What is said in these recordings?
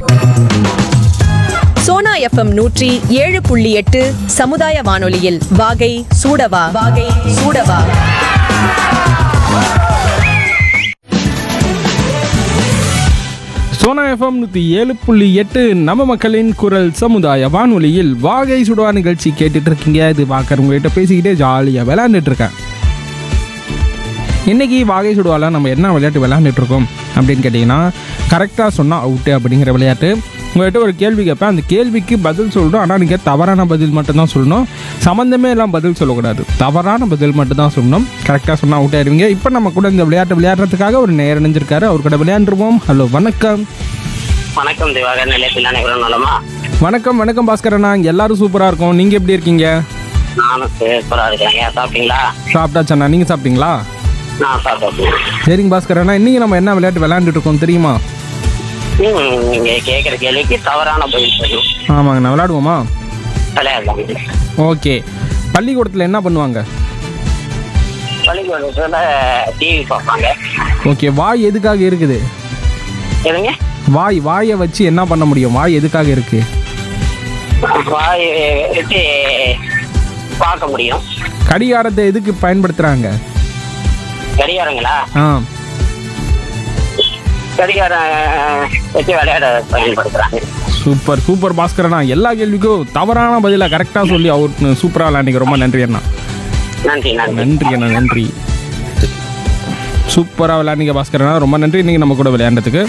Sona FM நூற்றி ஏழு புள்ளி எட்டு சமுதாய வானொலியில் வாகை சூடவா வாகை சூடவா சோனா எஃப்எம் நூற்றி ஏழு புள்ளி எட்டு நம்ம மக்களின் குரல் சமுதாய வானொலியில் வாகை சுடுவா நிகழ்ச்சி கேட்டுட்டு இருக்கீங்க இது பார்க்குற உங்ககிட்ட பேசிக்கிட்டே ஜாலியாக விளையாண்டுட்டு இருக்கேன் இன்னைக்கு வாகை சுடுவால நம்ம என்ன விளையாட்டு விளையாண்டுட்டு இருக்கோம் அப்படின்னு கேட்டிங்கன்னா கரெக்டாக சொன்னால் அவுட்டு அப்படிங்கிற விளையாட்டு உங்கள்கிட்ட ஒரு கேள்வி கேட்பேன் அந்த கேள்விக்கு பதில் சொல்லணும் ஆனால் நீங்கள் தவறான பதில் மட்டும்தான் சொல்லணும் சம்மந்தமே எல்லாம் பதில் சொல்லக்கூடாது தவறான பதில் மட்டும்தான் சொல்லணும் கரெக்டாக சொன்னால் அவுட் ஆயிருவீங்க இப்போ நம்ம கூட இந்த விளையாட்டு விளையாடுறதுக்காக ஒரு நேரம் இணைஞ்சிருக்காரு அவர் கூட விளையாண்டுருவோம் ஹலோ வணக்கம் வணக்கம் திவாகர் நிலையத்தில் அனைவரும் நலமா வணக்கம் வணக்கம் பாஸ்கர் அண்ணா இங்கே எல்லாரும் சூப்பராக இருக்கும் நீங்கள் எப்படி இருக்கீங்க நானும் சூப்பரா இருக்கேன் ஏன் சாப்பிட்டீங்களா சாப்பிட்டாச்சு அண்ணா நீங்கள் சாப்பிட்டீங்களா நான் சாப்பிட்டேன் சரிங்க பாஸ்கர் அண்ணா இன்றைக்கி நம்ம என்ன விளையாட்டு விளையாண்டுட்டு இருக்கோம் தெரியுமா ம், நீங்க கேட்குற கேள்விக்கு தவறான பதில் சொல்லணும் ஆமாங்க நான் விளையாடுவோமா விளையாடலாம் ஓகே பள்ளிக்கூடத்தில் என்ன பண்ணுவாங்க பள்ளிக்கூடத்தில் டிவி பார்ப்பாங்க ஓகே வாய் எதுக்காக இருக்குது எதுங்க வாய் வாயை வச்சு என்ன பண்ண முடியும் வாய் எதுக்காக இருக்கு வாய் வச்சு பார்க்க முடியும் கடிகாரத்தை எதுக்கு பயன்படுத்துகிறாங்க கடிகாரங்களா ஆ கடிகாரம் வச்சு விளையாட பயன்படுத்துறாங்க சூப்பர் சூப்பர் பாஸ்கர் அண்ணா எல்லா கேள்விக்கும் தவறான பதிலை கரெக்டாக சொல்லி அவர் சூப்பராக விளையாண்டிங்க ரொம்ப நன்றி அண்ணா நன்றி நன்றி நன்றி அண்ணா நன்றி சூப்பராக விளையாண்டிங்க பாஸ்கர் அண்ணா ரொம்ப நன்றி நீங்கள் நம்ம கூட விளையாண்டதுக்கு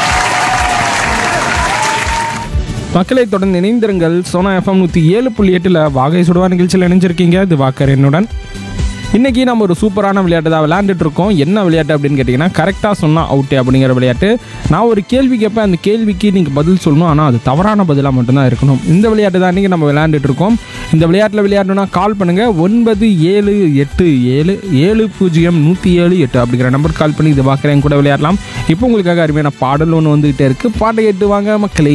மக்களை தொடர்ந்து இணைந்திருங்கள் சோனா எஃப்எம் நூற்றி ஏழு புள்ளி எட்டில் வாகை சுடுவா நிகழ்ச்சியில் இணைஞ்சிருக்கீங்க இது வாக்கர் என்னுடன் இன்றைக்கி நம்ம ஒரு சூப்பரான விளையாட்டு தான் விளையாண்டுட்டு இருக்கோம் என்ன விளையாட்டு அப்படின்னு கேட்டிங்கன்னா கரெக்டாக சொன்னால் அவுட்டு அப்படிங்கிற விளையாட்டு நான் ஒரு கேள்வி கேட்பேன் அந்த கேள்விக்கு நீங்கள் பதில் சொல்லணும் ஆனால் அது தவறான பதிலாக மட்டும்தான் இருக்கணும் இந்த விளையாட்டு தான் இன்றைக்கி நம்ம விளையாண்டுட்டு இருக்கோம் இந்த விளையாட்டில் விளையாடணும்னா கால் பண்ணுங்கள் ஒன்பது ஏழு எட்டு ஏழு ஏழு பூஜ்ஜியம் நூற்றி ஏழு எட்டு அப்படிங்கிற நம்பர் கால் பண்ணி இது பார்க்குறேன் கூட விளையாடலாம் இப்போ உங்களுக்காக அருமையான பாடல் ஒன்று வந்துகிட்டே இருக்குது பாட்டை கேட்டு வாங்க மக்களே